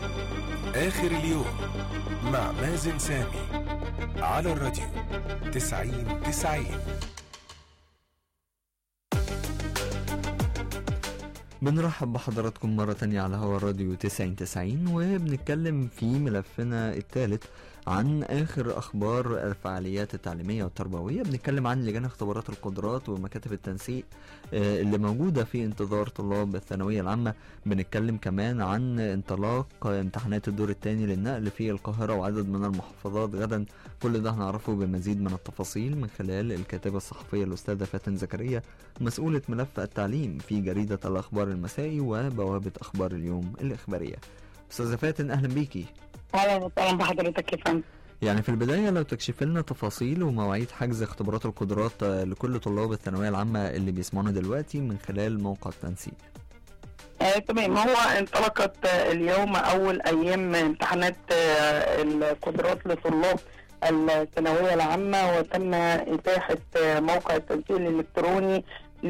آخر اليوم مع مازن سامي على الراديو تسعين تسعين بنرحب بحضراتكم مرة تانية على هوا الراديو 9090 وبنتكلم في ملفنا الثالث عن آخر أخبار الفعاليات التعليمية والتربوية بنتكلم عن لجان اختبارات القدرات ومكاتب التنسيق آه، اللي موجودة في انتظار طلاب الثانوية العامة بنتكلم كمان عن انطلاق امتحانات الدور الثاني للنقل في القاهرة وعدد من المحافظات غدا كل ده هنعرفه بمزيد من التفاصيل من خلال الكاتبة الصحفية الأستاذة فاتن زكريا مسؤولة ملف التعليم في جريدة الأخبار المسائي وبوابة أخبار اليوم الإخبارية أستاذة فاتن أهلا بيكي اهلا وسهلا بحضرتك يا فندم يعني في البداية لو تكشف لنا تفاصيل ومواعيد حجز اختبارات القدرات آه، لكل طلاب الثانوية العامة اللي بيسمعونا دلوقتي من خلال موقع التنسيق آه تمام هو انطلقت آه، اليوم اول ايام امتحانات آه القدرات لطلاب الثانويه العامه وتم اتاحه آه موقع التنسيق الالكتروني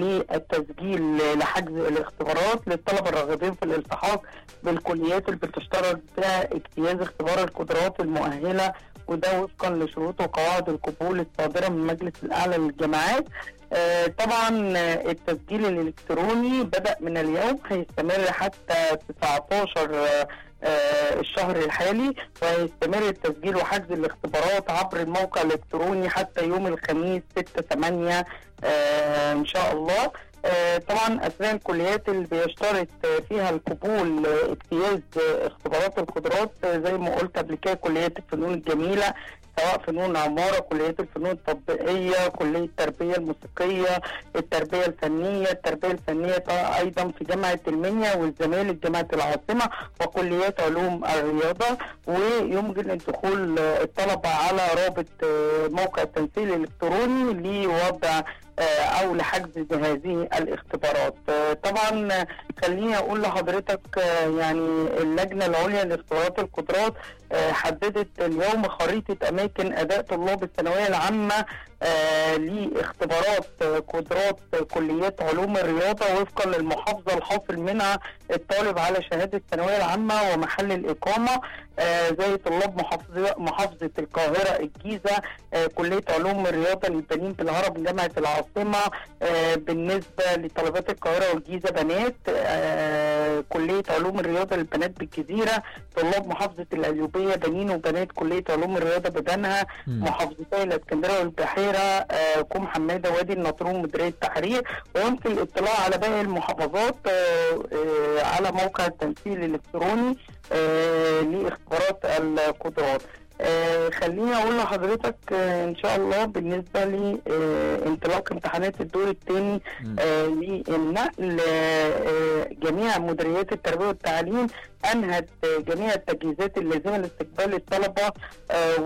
للتسجيل لحجز الاختبارات للطلبه الراغبين في الالتحاق بالكليات اللي بتشترط فيها اجتياز اختبار القدرات المؤهله وده وفقا لشروط وقواعد القبول الصادره من المجلس الاعلى للجامعات آه، طبعا آه، التسجيل الالكتروني بدا من اليوم هيستمر حتى 19 آه، آه، الشهر الحالي وهيستمر التسجيل وحجز الاختبارات عبر الموقع الالكتروني حتى يوم الخميس 6 8 آه، ان شاء الله آه، طبعا اسماء الكليات اللي بيشترط آه، فيها القبول آه، اجتياز آه، اختبارات القدرات آه، زي ما قلت قبل كده كليات الفنون الجميله سواء فنون عمارة كليات الفنون التطبيقية كلية التربية الموسيقية التربية الفنية التربية الفنية طبعاً أيضا في جامعة المنيا والزمالك جامعة العاصمة وكليات علوم الرياضة ويمكن الدخول آه، الطلبة على رابط آه، موقع التنسيق الإلكتروني لوضع آه، او لحجز هذه الاختبارات آه، طبعا آه، خليني اقول لحضرتك آه، يعني اللجنه العليا لاختبارات القدرات آه، حددت اليوم خريطه اماكن اداء طلاب الثانويه العامه آه، لاختبارات آه، قدرات آه، كليات علوم الرياضه وفقا للمحافظه الحاصل منها الطالب على شهاده الثانويه العامه ومحل الاقامه آه، زي طلاب محافظه محافظه القاهره الجيزه آه، كليه علوم الرياضه للبنين بالهرم جامعه العاصمه آه، بالنسبه لطلبات القاهره والجيزه بنات آه، كليه علوم الرياضه للبنات بالجزيره طلاب محافظه القليوبيه بنين وبنات كليه علوم الرياضه بدنها مم. محافظتي الاسكندريه والبحيره آه، كوم حماده وادي النطرون مديريه التحرير ويمكن الاطلاع على باقي المحافظات آه، آه، على موقع التنسيق الالكتروني آه، لاختبارات القدرات آه خليني اقول لحضرتك آه ان شاء الله بالنسبه لانطلاق امتحانات الدور الثاني مم. آه للنقل آه جميع مديريات التربيه والتعليم انهت آه، جميع التجهيزات اللازمه لاستقبال الطلبه آه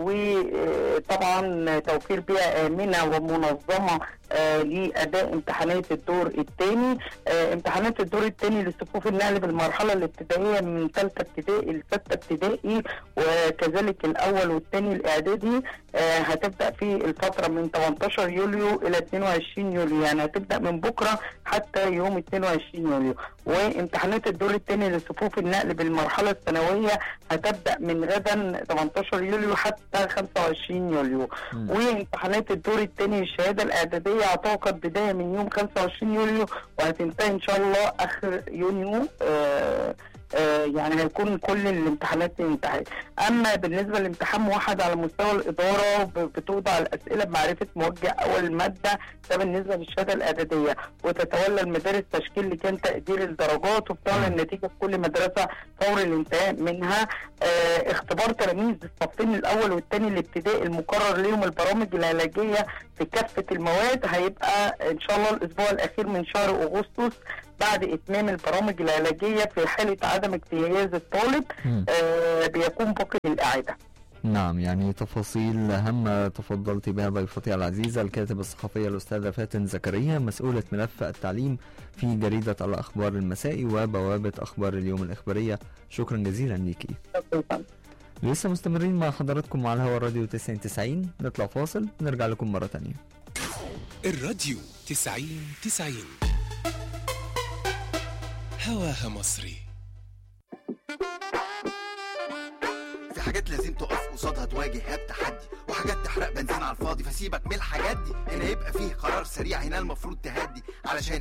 وطبعا توفير بيئه امنه ومنظمه آه لاداء امتحانات الدور الثاني آه امتحانات الدور الثاني لصفوف النقل بالمرحله الابتدائيه من ثالثه ابتدائي لسته ابتدائي وكذلك الاول والثاني الاعدادي آه هتبدا في الفتره من 18 يوليو الى 22 يوليو يعني هتبدا من بكره حتى يوم 22 يوليو وامتحانات الدور الثاني لصفوف النقل بالمرحله الثانويه هتبدا من غدا 18 يوليو حتى 25 يوليو مم. وامتحانات الدور الثاني للشهاده الاعداديه هتعقد بدايه من يوم 25 يوليو وهتنتهي ان شاء الله اخر يونيو آه آه يعني هيكون كل الامتحانات انتهت اما بالنسبه لامتحان موحد على مستوى الاداره ب- بتوضع الاسئله بمعرفه موجه اول الماده ده بالنسبه للشهاده الاعداديه وتتولى المدارس تشكيل لجان تقدير الدرجات وبتعلن النتيجه في كل مدرسه فور الانتهاء منها آه اختبار تلاميذ الصفين الاول والثاني الابتدائي المقرر لهم البرامج العلاجيه في كافه المواد هيبقى ان شاء الله الاسبوع الاخير من شهر اغسطس بعد اتمام البرامج العلاجيه في حاله عدم اجتياز الطالب مم. آه بيكون باقي الاعاده نعم يعني تفاصيل هامة تفضلت بها ضيفتي العزيزة الكاتبة الصحفية الأستاذة فاتن زكريا مسؤولة ملف التعليم في جريدة الأخبار المسائي وبوابة أخبار اليوم الإخبارية شكرا جزيلا ليكي لسه مستمرين مع حضراتكم على هوا الراديو 9090 نطلع فاصل نرجع لكم مرة تانية الراديو تسعين تسعين هواها مصري في حاجات لازم تقف قصادها تواجه بتحدي وحاجات تحرق بنزين على الفاضي فسيبك من الحاجات دي هنا يبقى فيه قرار سريع هنا المفروض تهدي علشان